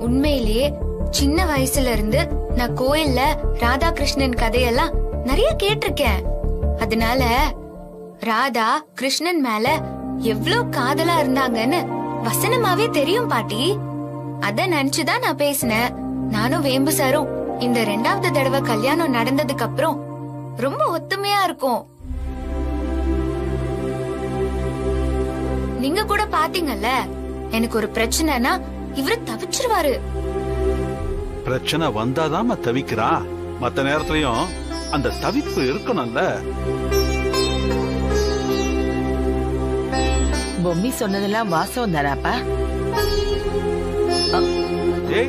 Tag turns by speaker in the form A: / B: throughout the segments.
A: உண்மையிலேயே சின்ன வயசுல இருந்து நான் கோயில்ல ராதாகிருஷ்ணன் கதையெல்லாம் நிறைய கேட்டிருக்கேன் அதனால ராதா கிருஷ்ணன் மேல எவ்ளோ காதலா இருந்தாங்கன்னு வசனமாவே தெரியும் பாட்டி அத நினைச்சுதான் நான் பேசினேன் நானும் வேம்பு சாரும் இந்த ரெண்டாவது தடவை கல்யாணம் நடந்ததுக்கு அப்புறம் ரொம்ப ஒத்துமையா இருக்கும் நீங்க கூட பாத்தீங்கல்ல எனக்கு ஒரு பிரச்சனைனா இவரு தவிச்சிருவாரு
B: பிரச்சனை வந்தாதாம தவிக்கிறான் மத்த நேரத்துலயும் அந்த தவிப்பு இருக்கணும்ல
C: பொம்மி சொன்னதெல்லாம் வாசம் தானாப்பா
B: ஏய்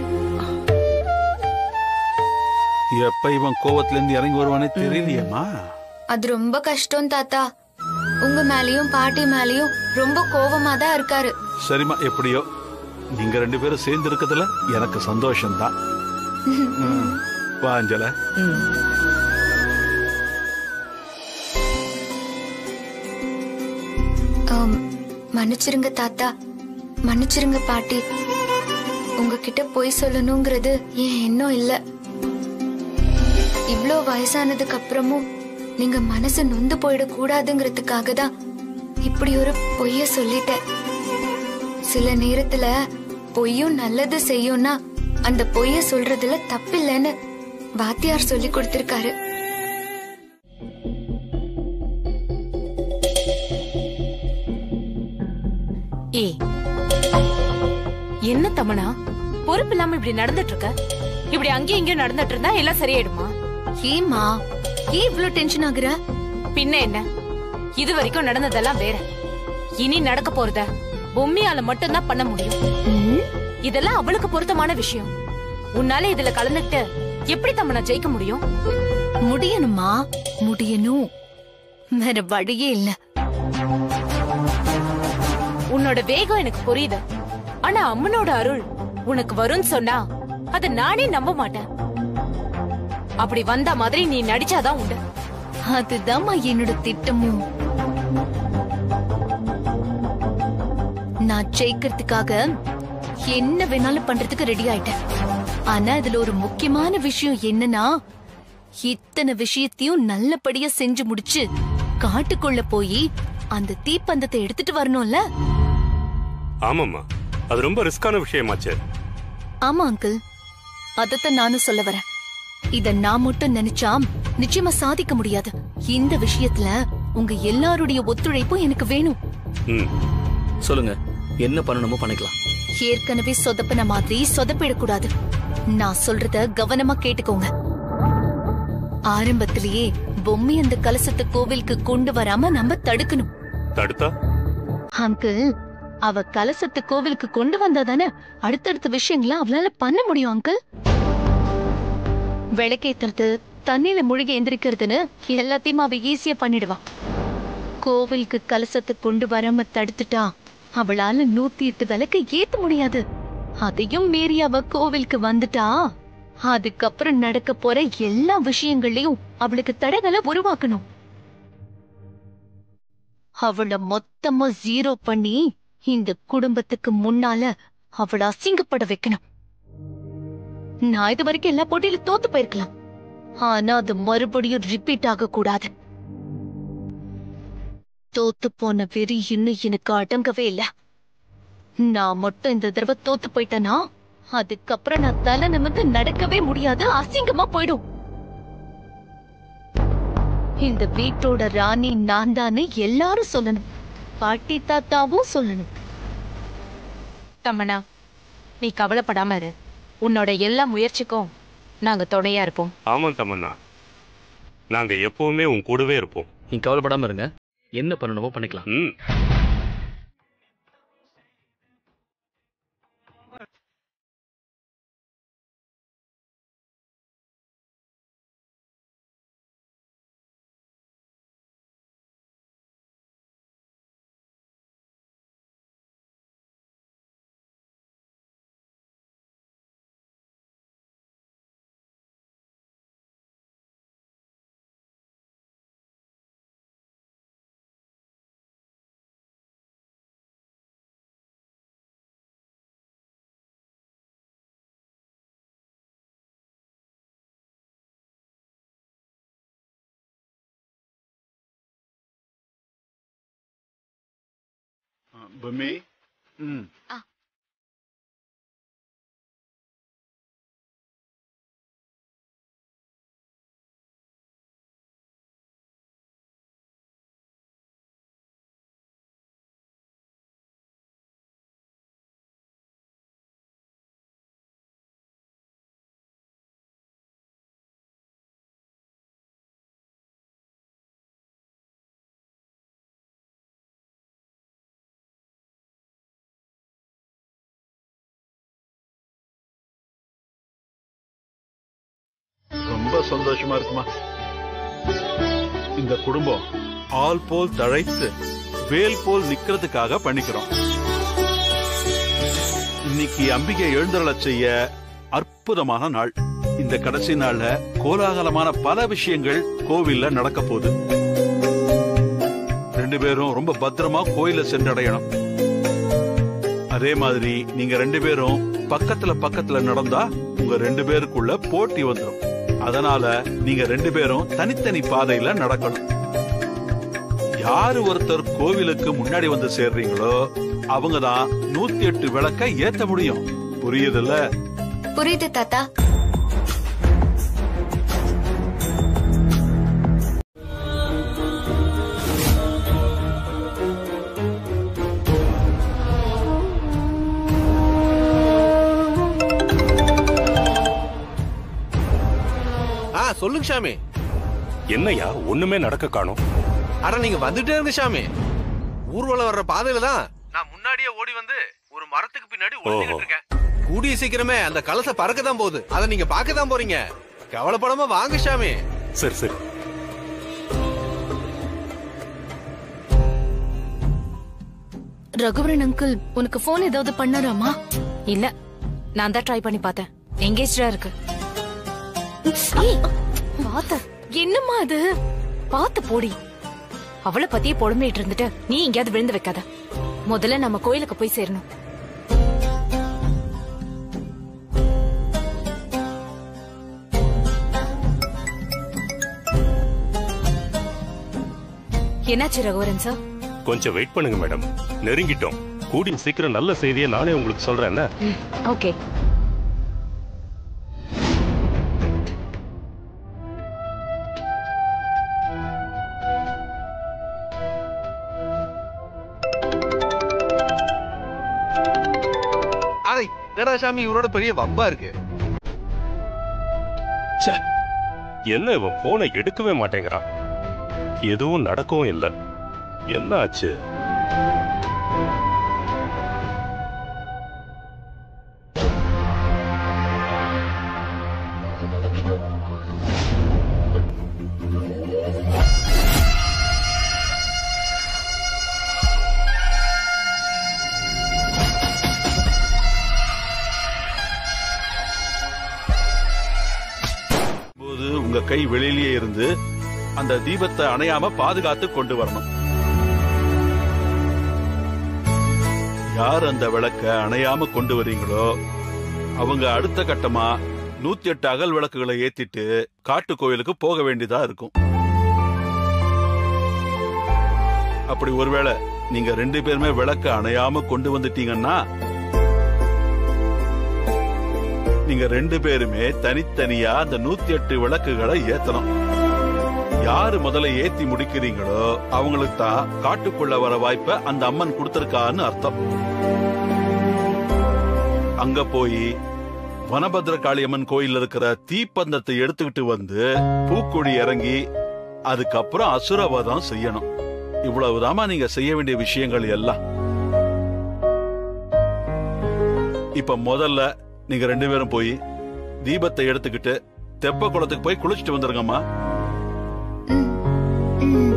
B: எப்ப இவன் கோவத்துல இருந்து இறங்கி வருவானே தெரியலையேம்மா
A: அது ரொம்ப கஷ்டம் தாத்தா உங்க மேலயும் பாட்டி மேலயும் ரொம்ப கோவமா தான் இருக்காரு
B: சரிம்மா எப்படியோ நீங்க ரெண்டு பேரும் சேர்ந்து இருக்கிறதுல எனக்கு சந்தோஷம்தான் ம். வா அஞ்சல
C: ம்.
A: ஆம், மன்னிச்சிருங்க தாத்தா மன்னிச்சிருங்க பாட்டி உங்ககிட்ட பொய் சொல்லணுங்கிறது என் எண்ணம் இல்ல இவ்ளோ வயசானதுக்கு அப்புறமும் நீங்க மனசு நொந்து போயிடக் கூடாதுங்கிறதுக்காக தான் இப்படி ஒரு பொய்ய சொல்லிட்டேன் சில நேரத்துல பொய்யும் நல்லது செய்யும்னா அந்த பொய்ய சொல்றதுல தப்பில்லைன்னு வாத்தியார் சொல்லி கொடுத்திருக்காரு
D: ஏய் என்ன தமனா பொறுப்பு இல்லாம இப்படி நடந்துட்டு இருக்க இப்படி அங்கேயும் இங்கேயும் நடந்துட்டு இருந்தா எல்லாம் சரியாயிடுமா
A: ஏமா ஏன் இவ்ளோ டென்ஷன் ஆகுற
D: பின்ன என்ன இது வரைக்கும் நடந்ததெல்லாம் வேற இனி நடக்க போறத பொம்மியால மட்டும்தான் பண்ண முடியும் இதெல்லாம் அவளுக்கு பொருத்தமான விஷயம் உன்னால இதுல கலந்துக்கிட்டு எப்படி தம்மனா ஜெயிக்க முடியும்
A: முடியணுமா முடியணும் வேற வழியே இல்ல
D: உன்னோட வேகம் எனக்கு புரியுது ஆனா அம்மனோட அருள் உனக்கு வரும்னு சொன்னா அத நானே நம்ப மாட்டேன் அப்படி வந்த மாதிரி நீ நடிச்சாதான் உண்டு
A: அதுதாம்மா என்னோட திட்டமும் நான் ஜெயிக்கிறதுக்காக என்ன வேணாலும் பண்றதுக்கு ரெடி ஆயிட்டேன் ஆனா இதுல ஒரு முக்கியமான விஷயம் என்னன்னா இத்தனை விஷயத்தையும் நல்லபடியா செஞ்சு முடிச்சு காட்டுக்குள்ள போய் அந்த தீப்பந்தத்தை எடுத்துட்டு வரணும்ல
E: ஆமாம்மா அது ரொம்ப ரிஸ்கான விஷயமாச்சே
A: ஆமா அங்கிள் அதத்தான் நானும் சொல்ல வரேன் இத நான் மட்டும் நினைச்சா நிச்சயமா சாதிக்க முடியாது இந்த விஷயத்துல உங்க எல்லாருடைய ஒத்துழைப்பும் எனக்கு வேணும்
E: ம்
F: சொல்லுங்க என்ன பண்ணணுமோ பண்ணிக்கலாம்
A: ஏற்கனவே சொதப்பின மாதிரி சொதப்பிடக்கூடாது நான் சொல்றத கவனமா கேட்டுக்கோங்க ஆரம்பத்திலேயே பொம்மை அந்த கலசத்தை கோவிலுக்கு கொண்டு வராம நம்ம தடுக்கணும்
E: தடுத்தா
A: அங்கிள் அவ கலசத்தை கோவிலுக்கு கொண்டு வந்தா தானே அடுத்தடுத்த விஷயங்களை அவளால பண்ண முடியும் அங்கிள் விளக்கேத்துறது தண்ணியில முழுகி எந்திரிக்கிறதுன்னு எல்லாத்தையும் அவ ஈஸியா பண்ணிடுவா கோவிலுக்கு கலசத்தை கொண்டு வராம தடுத்துட்டா அவளால நூத்தி எட்டு விளக்கு ஏத்த முடியாது அதையும் மீறி அவ கோவிலுக்கு வந்துட்டா அதுக்கப்புறம் நடக்க போற எல்லா விஷயங்களையும் அவளுக்கு தடகளை உருவாக்கணும் அவள மொத்தமா ஜீரோ பண்ணி இந்த குடும்பத்துக்கு முன்னால அவள அசிங்கப்பட வைக்கணும் நான் இது வரைக்கும் எல்லா போட்டியில தோத்து போயிருக்கலாம் ஆனா அது மறுபடியும் ரிப்பீட் ஆக கூடாது தோத்து போன வெறி இன்னும் எனக்கு அடங்கவே இல்ல நான் மட்டும் இந்த தடவை தோத்து போயிட்டேனா அதுக்கப்புறம் நான் தலை நிமிர்ந்து நடக்கவே முடியாது அசிங்கமா போயிடும் இந்த வீட்டோட ராணி நான் தானே எல்லாரும் சொல்லணும் பாட்டி தாத்தாவும் சொல்லணும்
D: தம்மனா நீ கவலைப்படாம இரு உன்னோட எல்லா முயற்சிக்கும் நாங்க துணையா இருப்போம்
E: ஆமாம் தமன்னா நாங்க எப்பவுமே உன் கூடவே இருப்போம்
F: நீங்க கவலைப்படாம இருங்க என்ன பண்ணணுமோ பண்ணிக்கலாம்
E: ம்
B: பொம்மி ம்
A: ஆ.
B: ரொம்ப சந்தோஷமா இருக்குமா இந்த குடும்பம் ஆள் போல் தழைத்து வேல் போல் நிக்கிறதுக்காக பண்ணிக்கிறோம் இன்னைக்கு அம்பிகை எழுந்தருளச் செய்ய அற்புதமான நாள் இந்த கடைசி நாள்ல கோலாகலமான பல விஷயங்கள் கோவில்ல நடக்க போகுது ரெண்டு பேரும் ரொம்ப பத்திரமா கோயில சென்றடையணும் அதே மாதிரி நீங்க ரெண்டு பேரும் பக்கத்துல பக்கத்துல நடந்தா உங்க ரெண்டு பேருக்குள்ள போட்டி வந்துடும் அதனால நீங்க ரெண்டு பேரும் தனித்தனி பாதையில நடக்கணும் யாரு ஒருத்தர் கோவிலுக்கு முன்னாடி வந்து சேர்றீங்களோ அவங்க தான் நூத்தி எட்டு விளக்க ஏத்த முடியும் புரியுதுல்ல
A: புரியுது தாத்தா
G: ஆ சொல்லுங்க சாமி
E: என்னையா ஒண்ணுமே நடக்க காணோம்
G: அட நீங்க வந்துட்டே இருந்து சாமி ஊர்வலம் வர்ற பாதையில தான் நான் முன்னாடியே ஓடி வந்து ஒரு மரத்துக்கு பின்னாடி ஒளிஞ்சுக்கிட்டு இருக்கேன் கூடிய சீக்கிரமே அந்த கலச பறக்க தான் போகுது அதை நீங்க பார்க்க தான் போறீங்க கவலைப்படாம வாங்க சாமி
E: சரி சரி
H: ரகுவரன் அங்கிள் உனக்கு போன் ஏதாவது பண்ணாராமா
D: இல்ல நான் தான் ட்ரை பண்ணி பார்த்தேன் எங்கேஜ்டா இருக்கு பாத்த என்னம்மா அது பாத்து போடி அவளை பத்தியே பொழுமையிட்டு இருந்துட்டு நீ எங்கேயாவது விழுந்து வைக்காத முதல்ல நம்ம கோயிலுக்கு போய் சேரணும் என்னாச்சு ரகுவரன் சார்
E: கொஞ்சம் வெயிட் பண்ணுங்க மேடம் நெருங்கிட்டோம் கூடிய சீக்கிரம் நல்ல செய்தியை நானே உங்களுக்கு சொல்றேன் என்ன
D: ஓகே
G: அதை என்னடா சாமி இவரோட பெரிய வம்பா இருக்கு
E: என்ன இவன் போனை எடுக்கவே மாட்டேங்கிறான் எதுவும் நடக்கவும் இல்லை என்ன ஆச்சு
B: போது உங்க கை வெளியிலேயே இருந்து அந்த தீபத்தை அணையாம பாதுகாத்து கொண்டு வரணும் யார் அந்த விளக்க அணையாம கொண்டு வரீங்களோ அவங்க அடுத்த கட்டமா நூத்தி எட்டு அகல் விளக்குகளை ஏத்திட்டு காட்டு கோயிலுக்கு போக வேண்டியதா இருக்கும் அப்படி ஒருவேளை நீங்க ரெண்டு பேருமே விளக்க அணையாம கொண்டு வந்துட்டீங்கன்னா நீங்க ரெண்டு பேருமே தனித்தனியா அந்த நூத்தி எட்டு விளக்குகளை ஏத்தணும் யாரு முதல்ல ஏத்தி முடிக்கிறீங்களோ அவங்களுக்கு தான் காட்டுக்குள்ள வர வாய்ப்பை அந்த அம்மன் கொடுத்திருக்கான்னு அர்த்தம் அங்க போய் வனபத்ர காளியம்மன் கோயில் இருக்கிற தீப்பந்தத்தை எடுத்துக்கிட்டு வந்து பூக்கொடி இறங்கி அதுக்கப்புறம் அசுரவதம் செய்யணும் இவ்வளவுதாம்மா நீங்க செய்ய வேண்டிய விஷயங்கள் எல்லாம் இப்ப முதல்ல நீங்க ரெண்டு பேரும் போய் தீபத்தை எடுத்துக்கிட்டு தெப்ப குளத்துக்கு போய் குளிச்சுட்டு வந்துருங்கம்மா
A: ம், ம்.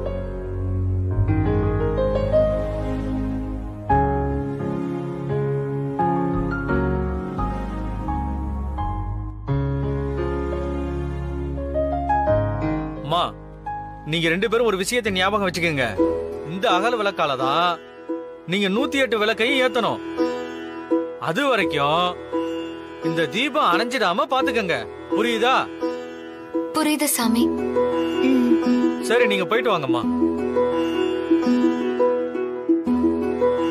I: அம்மா நீங்க ரெண்டு பேரும் ஒரு விஷயத்தை ஞாபகம் வச்சுக்கோங்க இந்த அகல் விளக்கால தான் நீங்க நூத்தி எட்டு விளக்கையும் ஏத்தணும் அது வரைக்கும் இந்த தீபம் அணைஞ்சிடாம பாத்துக்கங்க புரியுதா
A: புரியுது சாமி ம்.
I: சரி நீங்க போயிட்டு வாங்கம்மா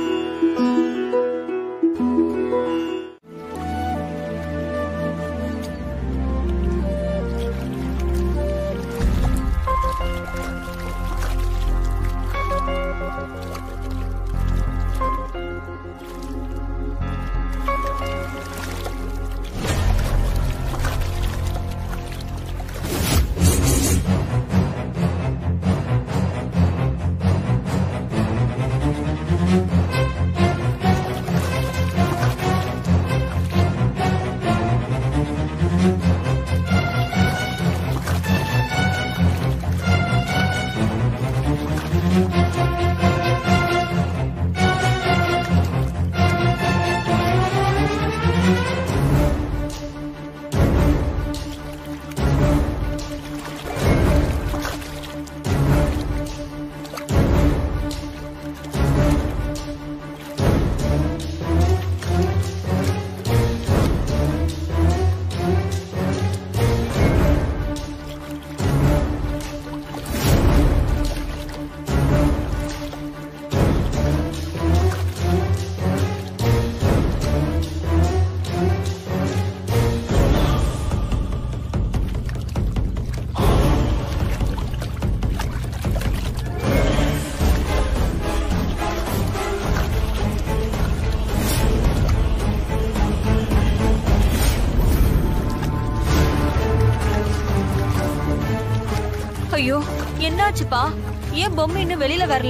J: ஐயோ என்னாச்சுப்பா ஏன் பொம்மை இன்னும் வெளியில வரல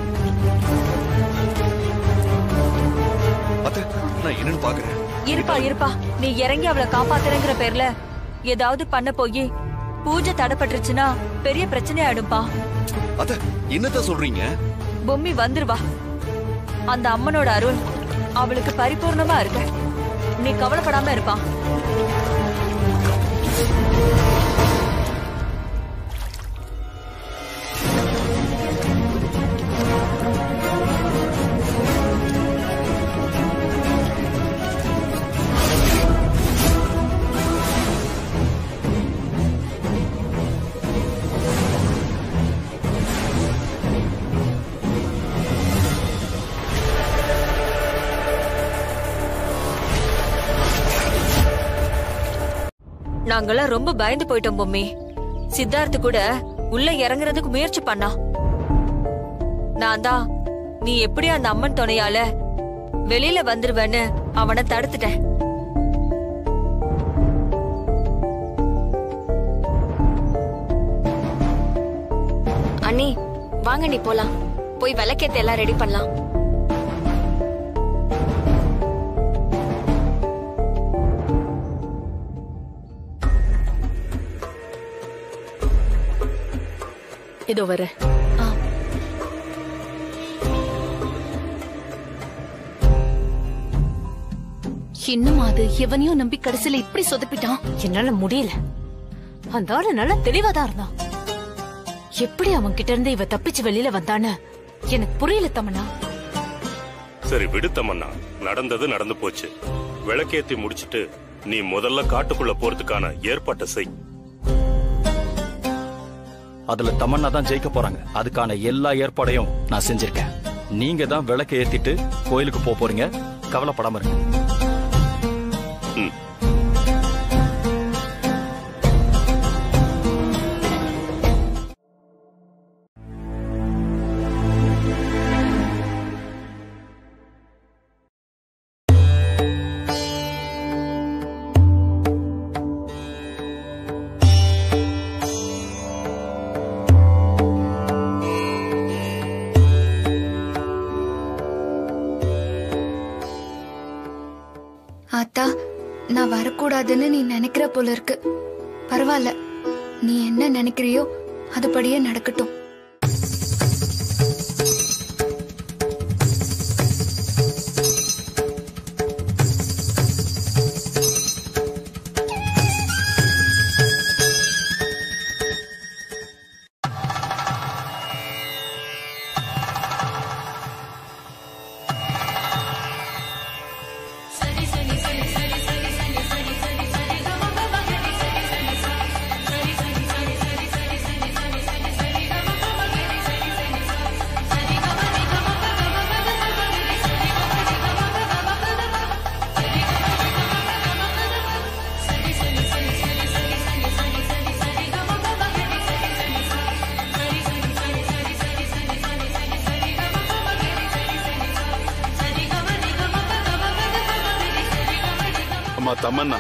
K: அத்தை நான் என்னன்னு பாக்குறேன்
J: இருப்பா இருப்பா நீ இறங்கி அவளை காப்பாத்துறேங்கிற பேர்ல ஏதாவது பண்ண போய் பூஜை தடைப்பட்டுருச்சுன்னா பெரிய பிரச்சனை ஆயிடும்பா
K: அத்தை என்னத்த சொல்றீங்க
J: பொம்மி வந்துருவா அந்த அம்மனோட அருள் அவளுக்கு பரிபூர்ணமா இருக்கு நீ கவலைப்படாம இருப்பா நாங்கெல்லாம் ரொம்ப பயந்து போயிட்டோம் பொம்மி சித்தார்த்து கூட உள்ள இறங்குறதுக்கு முயற்சி பண்ணா நான் தான் நீ எப்படி அந்த அம்மன் துணையால வெளியில வந்துருவேன்னு அவனை தடுத்துட்டேன்
L: அண்ணி வாங்க நீ போலாம் போய் விளக்கேத்த எல்லாம் ரெடி பண்ணலாம்
H: இதோ வர இன்னும் அது எவனையும் நம்பி கடைசியில இப்படி சொதப்பிட்டான்
D: என்னால முடியல அந்த ஆளு நல்லா தெளிவாதான் இருந்தான் எப்படி அவன் கிட்ட இருந்து இவ தப்பிச்சு வெளியில வந்தான்னு எனக்கு புரியல தமன்னா
E: சரி விடு தமன்னா நடந்தது நடந்து போச்சு விளக்கேத்தி முடிச்சிட்டு நீ முதல்ல காட்டுக்குள்ள போறதுக்கான ஏற்பாட்டை செய்
F: அதுல தமன்னா தான் ஜெயிக்க போறாங்க அதுக்கான எல்லா ஏற்பாடையும் நான் செஞ்சிருக்கேன் நீங்க தான் விளக்கு ஏத்திட்டு கோயிலுக்கு போக போறீங்க கவலைப்படாம இருங்க
E: ம்.
A: ஆத்தா நான் வரக்கூடாதுன்னு நீ நினைக்கிற போல இருக்கு பரவாயில்ல நீ என்ன நினைக்கிறியோ அதுபடியே நடக்கட்டும்
B: அம்மா தமன்னா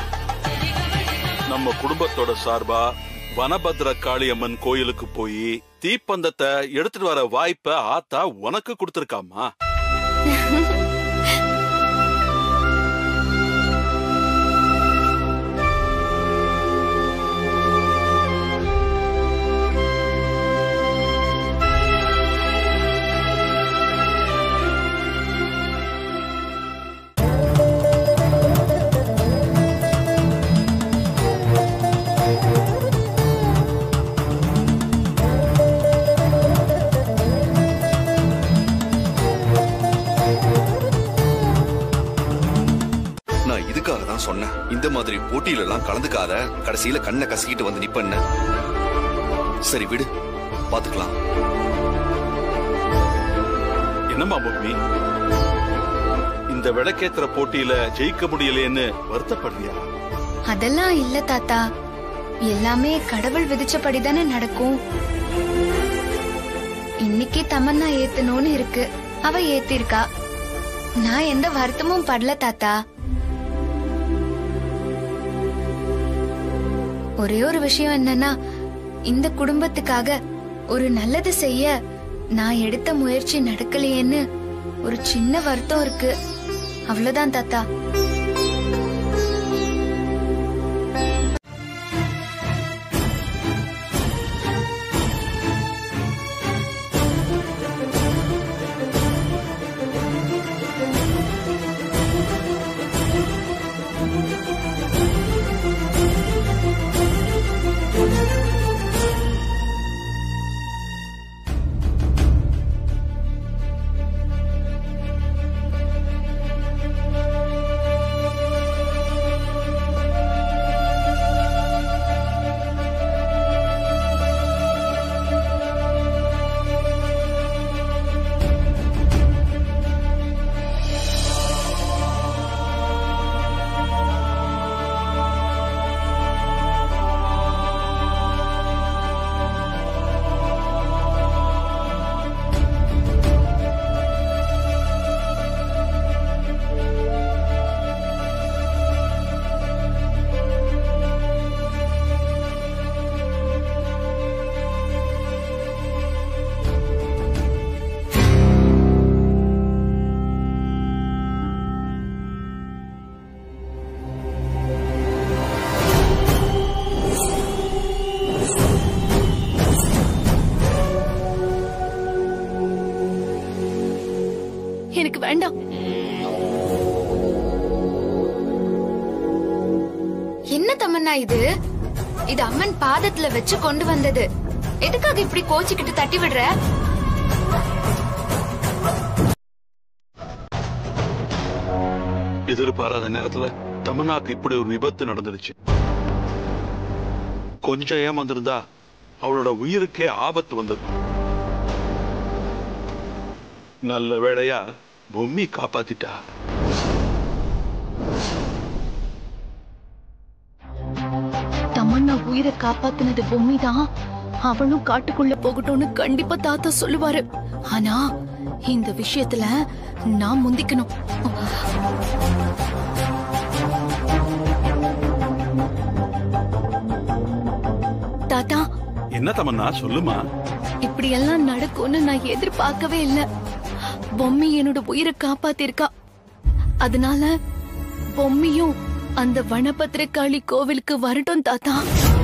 B: நம்ம குடும்பத்தோட சார்பா வனபத்ர காளியம்மன் கோயிலுக்கு போய் தீப்பந்தத்தை எடுத்துட்டு வர வாய்ப்ப ஆத்தா உனக்கு கொடுத்திருக்காமா
K: நான் இதுக்காக தான் சொன்னேன் இந்த மாதிரி போட்டியில எல்லாம் கலந்துக்காத கடைசியில கண்ணை கசக்கிட்டு வந்து நிப்பண்ண சரி விடு பாத்துக்கலாம்
B: என்னம்மா பொம்மி இந்த விளக்கேத்துற போட்டியில ஜெயிக்க முடியலையேன்னு வருத்தப்படுறியா
A: அதெல்லாம் இல்ல தாத்தா எல்லாமே கடவுள் விதிச்சபடி தானே நடக்கும் இன்னைக்கு தமன்னா ஏத்தணும்னு இருக்கு அவ ஏத்திருக்கா நான் எந்த வருத்தமும் படல தாத்தா ஒரே ஒரு விஷயம் என்னன்னா இந்த குடும்பத்துக்காக ஒரு நல்லது செய்ய நான் எடுத்த முயற்சி நடக்கலையேன்னு ஒரு சின்ன வருத்தம் இருக்கு அவ்வளவுதான் தாத்தா
H: எனக்கு வேண்டாம்
A: என்ன தமன்னா இது இது அம்மன் பாதத்துல வச்சு கொண்டு வந்தது எதுக்காக இப்படி கோச்சிக்கிட்டு தட்டி விடுற
B: எதிர்பாராத நேரத்துல தமன்னாக்கு இப்படி ஒரு விபத்து நடந்துருச்சு கொஞ்சம் ஏமாந்திருந்தா அவளோட உயிருக்கே ஆபத்து வந்தது நல்ல வேளையா பொம்மி காப்பாத்திட்டா
H: தமன்னா உயிரை காப்பாத்துனது பொம்மி தான் அவனும் காட்டுக்குள்ள போகட்டும்னு கண்டிப்பா தாத்தா சொல்லுவாரு ஆனா இந்த விஷயத்துல நான் முந்திக்கணும் தாத்தா
B: என்ன தமன்னா சொல்லுமா
H: இப்படி எல்லாம் நடக்கும்னு நான் எதிர்பார்க்கவே இல்ல பொம்மி என்னோட உயிரை காப்பாத்திருக்கா அதனால பொம்மியும் அந்த வனபத்திரகாளி கோவிலுக்கு வரட்டும் தாத்தா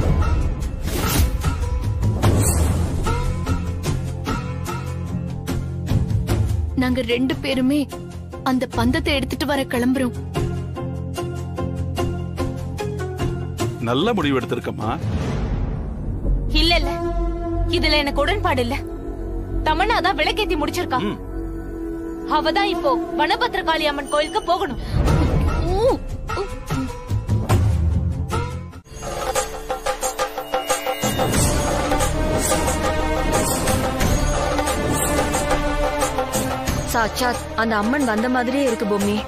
H: நாங்க ரெண்டு பேருமே அந்த பந்தத்தை எடுத்துட்டு வர கிளம்புறோம்
B: நல்ல முடிவு எடுத்திருக்கம்மா
D: இல்ல இல்ல இதுல எனக்கு உடன்பாடு இல்ல தமன்னா தான் விளக்கேத்தி முடிச்சிருக்கா அவதான் இப்போ வனபத்திரகாளி அம்மன் கோயிலுக்கு போகணும்
J: சாட்சாத் அந்த அம்மன் வந்த மாதிரியே இருக்கு பொம்மி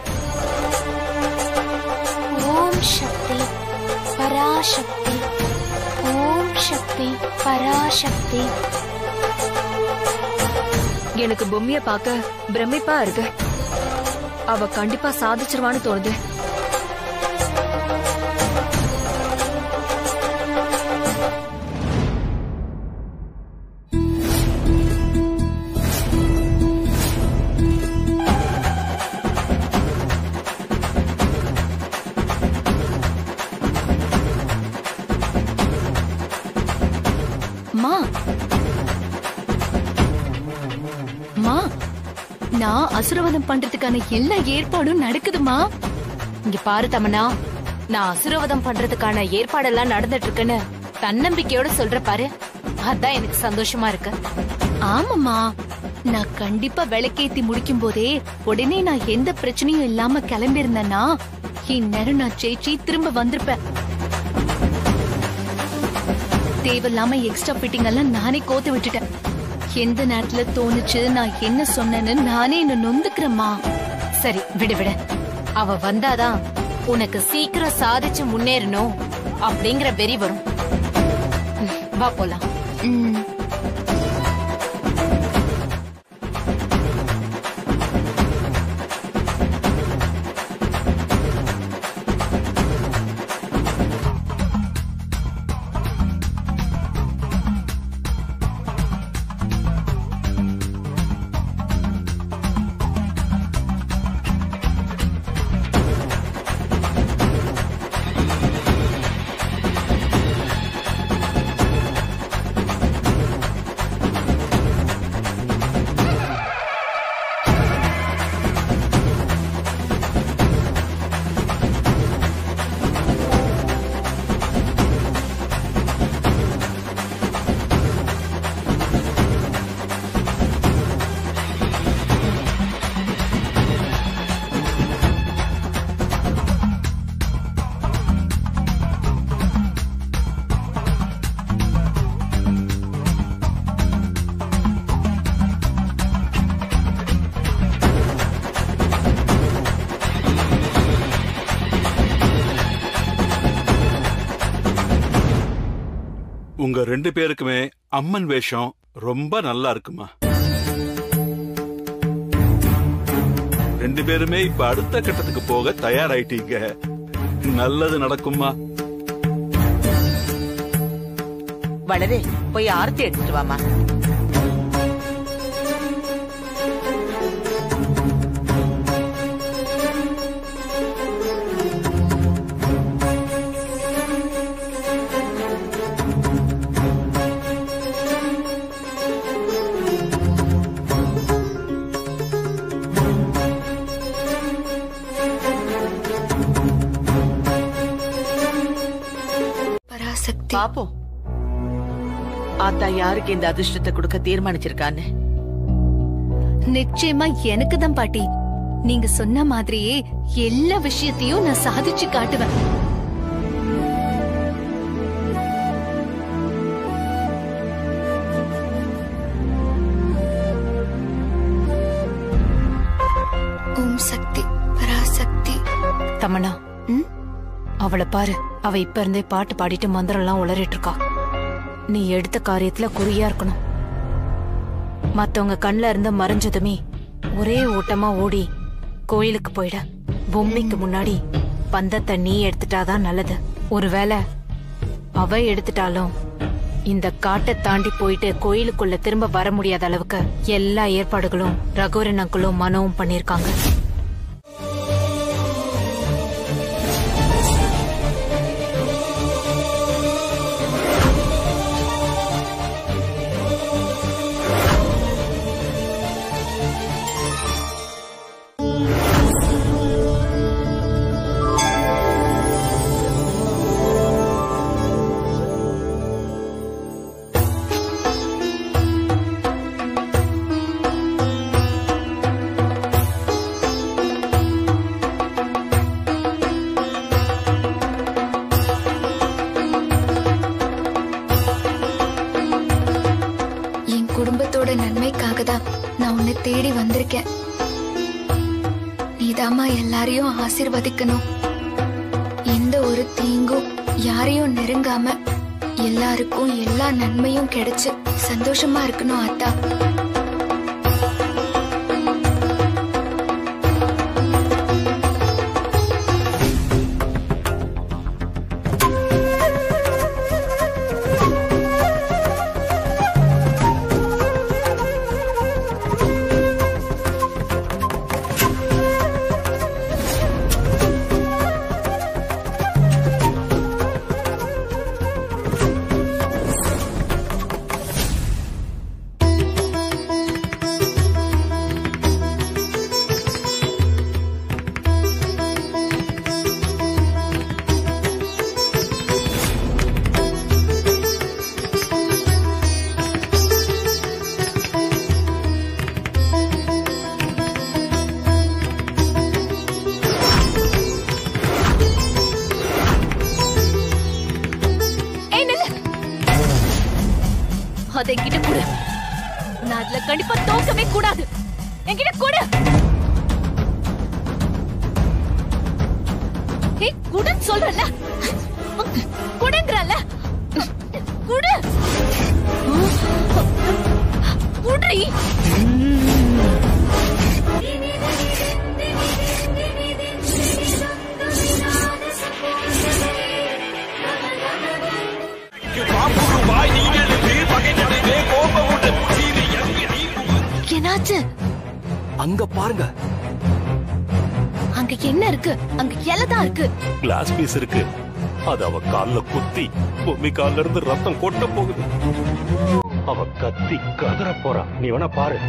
M: ஓம் சக்தி பராசக்தி ஓம் சக்தி பராசக்தி
J: எனக்கு பொம்மிய பார்க்க பிரமிப்பா இருக்கு அவ கண்டிப்பா சாதிச்சிருவான்னு தோணுது
H: மா மா நான் அசுரவதம் பண்றதுக்கான எல்லா ஏற்பாடும் நடக்குதுமா
D: இங்க பாரு தமன்னா நான் அசுரவதம் பண்றதுக்கான ஏற்பாடெல்லாம் நடந்துட்டு இருக்குன்னு தன்னம்பிக்கையோட சொல்ற பாரு அதான் எனக்கு சந்தோஷமா இருக்கு
H: ஆமாமா நான் கண்டிப்பா விளக்கேத்தி முடிக்கும் போதே உடனே நான் எந்த பிரச்சனையும் இல்லாம கிளம்பி இருந்தேன்னா இந்நேரம் நான் ஜெயிச்சு திரும்ப வந்திருப்பேன் தேவையில்லாம எக்ஸ்ட்ரா ஃபிட்டிங் எல்லாம் நானே கோத்து விட்டுட்டேன் எந்த நேரத்துல தோணுச்சு நான் என்ன சொன்னேன்னு நானே என்ன நொந்துக்கிறேம்மா
D: சரி விடு விடு அவ வந்தாதான் உனக்கு சீக்கிரம் சாதிச்சு முன்னேறணும் அப்படிங்கிற வெறி வரும் ம், வா போலாம்
H: ம்
B: உங்க ரெண்டு பேருக்குமே அம்மன் வேஷம் ரொம்ப நல்லா இருக்குமா ரெண்டு பேருமே இப்ப அடுத்த கட்டத்துக்கு போக தயாராயிட்டீங்க நல்லது நடக்குமா
C: வளரே போய் ஆரத்தி எடுத்துட்டு வாமா
A: பராசக்தி
C: பாப்போம் ஆத்தா யாருக்கு இந்த அதிர்ஷ்டத்தை கொடுக்க தீர்மானிச்சிருக்கான்னு
H: நிச்சயமா எனக்கு தான் பாட்டி நீங்க சொன்ன மாதிரியே எல்லா விஷயத்தையும் நான் சாதிச்சு காட்டுவேன்
A: ஓம் சக்தி பராசக்தி
D: தமனா அவளை பாரு அவ இப்ப இருந்தே பாட்டு பாடிட்டு மந்திரம் எல்லாம் உளறிட்டு இருக்கா நீ எடுத்த காரியத்துல குறியா இருக்கணும் மத்தவங்க கண்ல இருந்து மறைஞ்சதுமே ஒரே ஓட்டமா ஓடி கோயிலுக்கு போயிட பொம்மைக்கு முன்னாடி பந்தத்தை நீ எடுத்துட்டாதான் நல்லது ஒருவேளை அவ எடுத்துட்டாலும் இந்த காட்டை தாண்டி போயிட்டு கோயிலுக்குள்ள திரும்ப வர முடியாத அளவுக்கு எல்லா ஏற்பாடுகளும் ரகுரன் அங்கிளும் மனவும் பண்ணிருக்காங்க
A: என் குடும்பத்தோட நன்மைக்காக தான் நான் உன்னை தேடி வந்திருக்கேன் நீதாம்மா எல்லாரையும் ஆசீர்வதிக்கணும் எந்த ஒரு தீங்கும் யாரையும் நெருங்காம எல்லாருக்கும் எல்லா நன்மையும் கிடைச்சு சந்தோஷமா இருக்கணும் அத்தா
H: ஏய் நில்லு அதை என்கிட்ட கொடு நான் அதுல கண்டிப்பா தோக்கவே கூடாது என்கிட்ட கொடு ஏய் குடுன்னு சொல்றல குடுங்கறல குடு குடுறி என்னாச்சு
F: அங்க பாருங்க
H: அங்க என்ன இருக்கு அங்க இலை தான் இருக்கு
E: கிளாஸ் பீஸ் இருக்கு அது அவ கால்ல குத்தி பொம்மி கால்ல இருந்து ரத்தம் கொட்ட போகுது அவ கத்தி கதற போறா நீ வேணா பாரு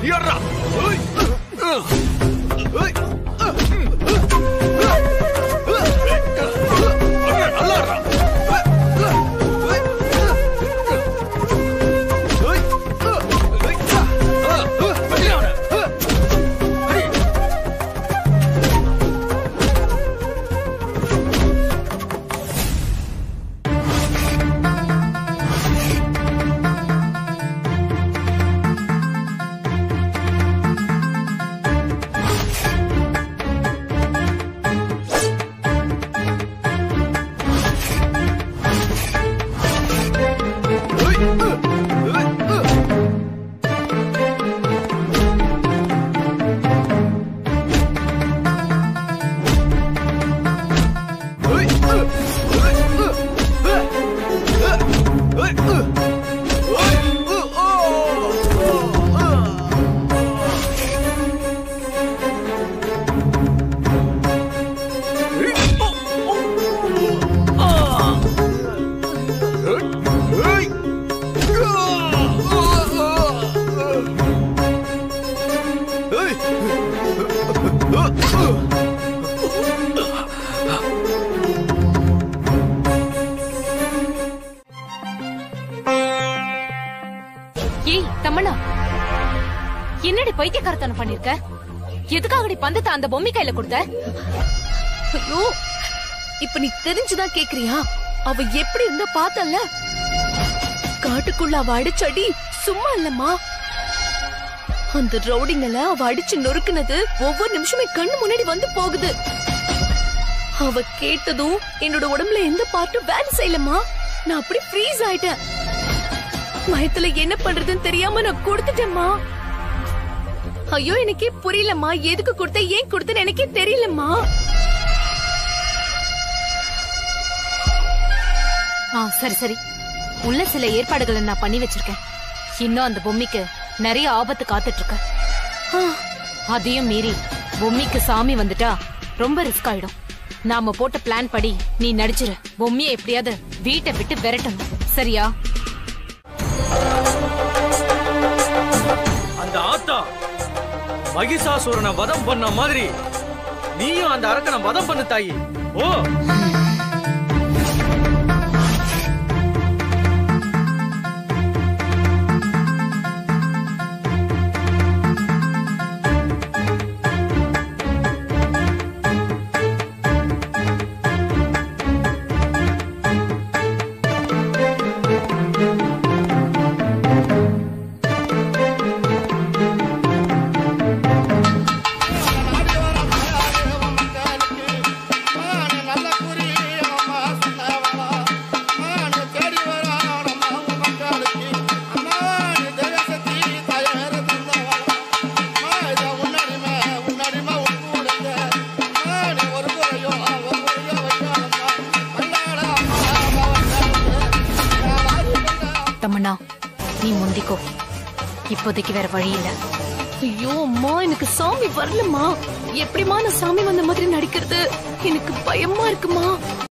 I: ஏறா
D: ஏய் தம்மண்ணா என்னடி பைத்தியக்காரத்தனம் பண்ணிருக்க எதுக்காகடி பந்தத்தை அந்த பொம்மை கையில கொடுத்த
H: ஐயோ இப்ப நீ தெரிஞ்சுதான் கேக்குறியா அவ எப்படி இருந்தா பார்த்தல்ல காட்டுக்குள்ள அவ அடிச்சடி சும்மா இல்லம்மா அந்த ரவுடிங்கள அவ அடிச்சு நொறுக்குனது ஒவ்வொரு நிமிஷமே கண்ணு முன்னாடி வந்து போகுது அவ கேட்டதும் என்னோட உடம்புல எந்த பார்ட்டும் வேலை செய்யலம்மா நான் அப்படி ஃப்ரீஸ் ஆயிட்டேன் பயத்துல என்ன பண்றதுன்னு தெரியாம நான் கொடுத்துட்டேம்மா ஐயோ எனக்கே புரியலம்மா எதுக்கு கொடுத்த ஏன் கொடுத்தேன்னு எனக்கே தெரியலம்மா
D: ஆ சரி சரி உள்ள சில ஏற்பாடுகளை நான் பண்ணி வச்சிருக்கேன் இன்னும் அந்த பொம்மைக்கு நிறைய ஆபத்து காத்துட்டு இருக்கு அதையும் மீறி பொம்மைக்கு சாமி வந்துட்டா ரொம்ப ரிஸ்க் ஆயிடும் நாம போட்ட பிளான் படி நீ நடிச்சிரு பொம்மையை எப்படியாவது வீட்டை விட்டு விரட்டணும் சரியா
I: அந்த ஆத்தா மகிஷாசுரனை வதம் பண்ண மாதிரி நீயும் அந்த அரக்கனை வதம் பண்ணு தாயி ஓ
D: தம்மண்ணா நீ முந்திக்கோ இப்போதைக்கு வேற வழி இல்ல
H: ஐயோ அம்மா எனக்கு சாமி வரலம்மா எப்படிமா நான் சாமி வந்த மாதிரி நடிக்கிறது எனக்கு பயமா இருக்குமா